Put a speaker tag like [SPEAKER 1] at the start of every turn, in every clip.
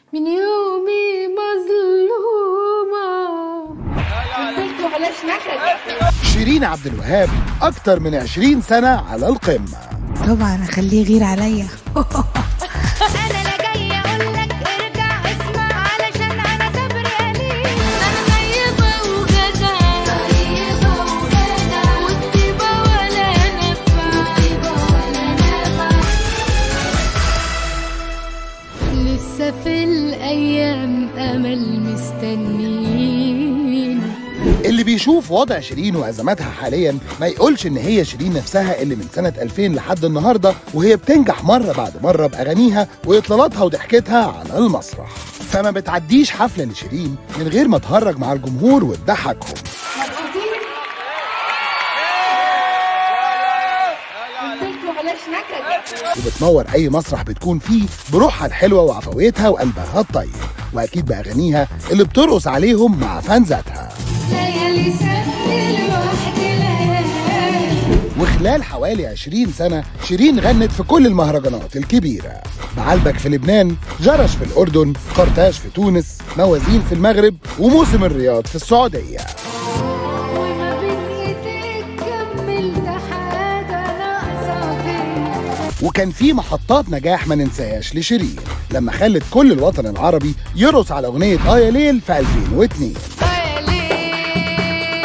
[SPEAKER 1] من يومي مظلومة
[SPEAKER 2] انتوا بلاش نكد
[SPEAKER 3] شيرين عبد الوهاب أكتر من 20 سنة على القمة
[SPEAKER 4] طبعا اخليه يغير عليا
[SPEAKER 1] أنا لا جاية أقول لك ارجع اسمع علشان أنا صبري قليل أنا طيبة وجدعة طيبة وجدعة والطيبة ولا نفع ولا نفع لسه في الأيام أمل مستنيين
[SPEAKER 3] اللي بيشوف وضع شيرين وأزماتها حاليا ما يقولش إن هي شيرين نفسها اللي من سنة 2000 لحد النهاردة وهي بتنجح مرة بعد مرة بأغانيها وإطلالاتها وضحكتها على المسرح فما بتعديش حفلة لشيرين من غير ما تهرج مع الجمهور وتضحكهم
[SPEAKER 2] انتوا بلاش نكد
[SPEAKER 3] وبتنور أي مسرح بتكون فيه بروحها الحلوة وعفويتها وقلبها الطيب وأكيد بأغانيها اللي بترقص عليهم مع فانزاتها
[SPEAKER 1] ليالي سهل لوحدي ليالي
[SPEAKER 3] وخلال حوالي 20 سنة شيرين غنت في كل المهرجانات الكبيرة بعلبك في لبنان جرش في الأردن قرطاج في تونس موازين في المغرب وموسم الرياض في السعودية
[SPEAKER 1] وما بين ايديك كملت حاجة ناقصة فيا
[SPEAKER 3] وكان في محطات نجاح ما ننساهاش لشيرين لما خلت كل الوطن العربي يرقص على أغنية آيا ليل في 2002
[SPEAKER 1] آه يا ليل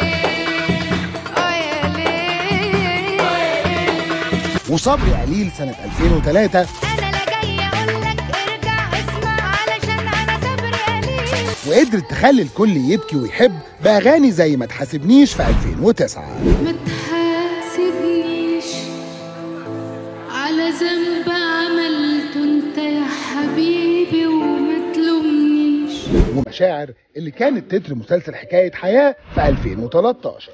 [SPEAKER 1] آه يا ليل
[SPEAKER 3] وصبري قليل سنة 2003
[SPEAKER 1] أنا لا جاية أقول لك ارجع اسمع علشان أنا صبري قليل
[SPEAKER 3] وقدرت تخلي الكل يبكي ويحب بأغاني زي ما تحاسبنيش في 2009
[SPEAKER 1] ما تحاسبنيش على ذنب عملته انت يا حبيبي وما تلومنيش
[SPEAKER 3] ومشاعر اللي كانت تتر مسلسل حكاية حياة في 2013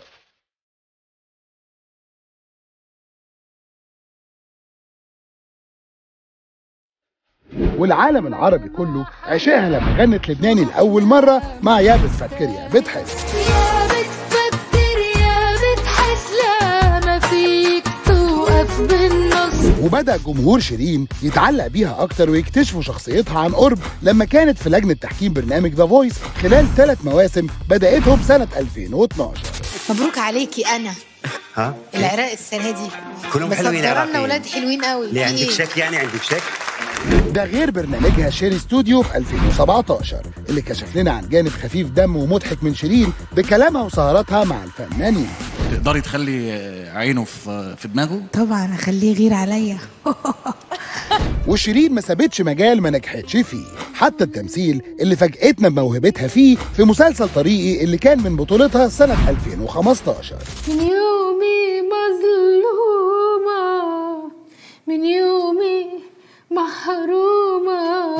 [SPEAKER 3] والعالم العربي كله عشاها لما غنت لبناني لأول مرة مع يابس فكر يا بتحس
[SPEAKER 1] يا بتفكر يا بتحس لا ما فيك توقف بالنص
[SPEAKER 3] وبدأ جمهور شيرين يتعلق بيها أكتر ويكتشفوا شخصيتها عن قرب لما كانت في لجنة تحكيم برنامج ذا فويس خلال ثلاث مواسم بدأتهم سنة 2012
[SPEAKER 4] مبروك عليكي انا
[SPEAKER 5] ها
[SPEAKER 4] العراق السنه دي
[SPEAKER 5] كلهم حلوين
[SPEAKER 4] مصدرانا
[SPEAKER 5] عراقيين.
[SPEAKER 4] ولاد حلوين قوي
[SPEAKER 5] ليه
[SPEAKER 4] في
[SPEAKER 5] عندك
[SPEAKER 4] إيه؟
[SPEAKER 5] شك يعني عندك شك
[SPEAKER 3] ده غير برنامجها شيري ستوديو في 2017 اللي كشف لنا عن جانب خفيف دم ومضحك من شيرين بكلامها وسهراتها مع الفنانين
[SPEAKER 6] تقدري تخلي عينه في في دماغه
[SPEAKER 4] طبعا اخليه يغير عليا
[SPEAKER 3] وشيرين ما سابتش مجال ما نجحتش فيه حتى التمثيل اللي فاجأتنا بموهبتها فيه في مسلسل طريقي اللي كان من بطولتها سنة 2015
[SPEAKER 1] من يومي مظلومة من يومي محرومة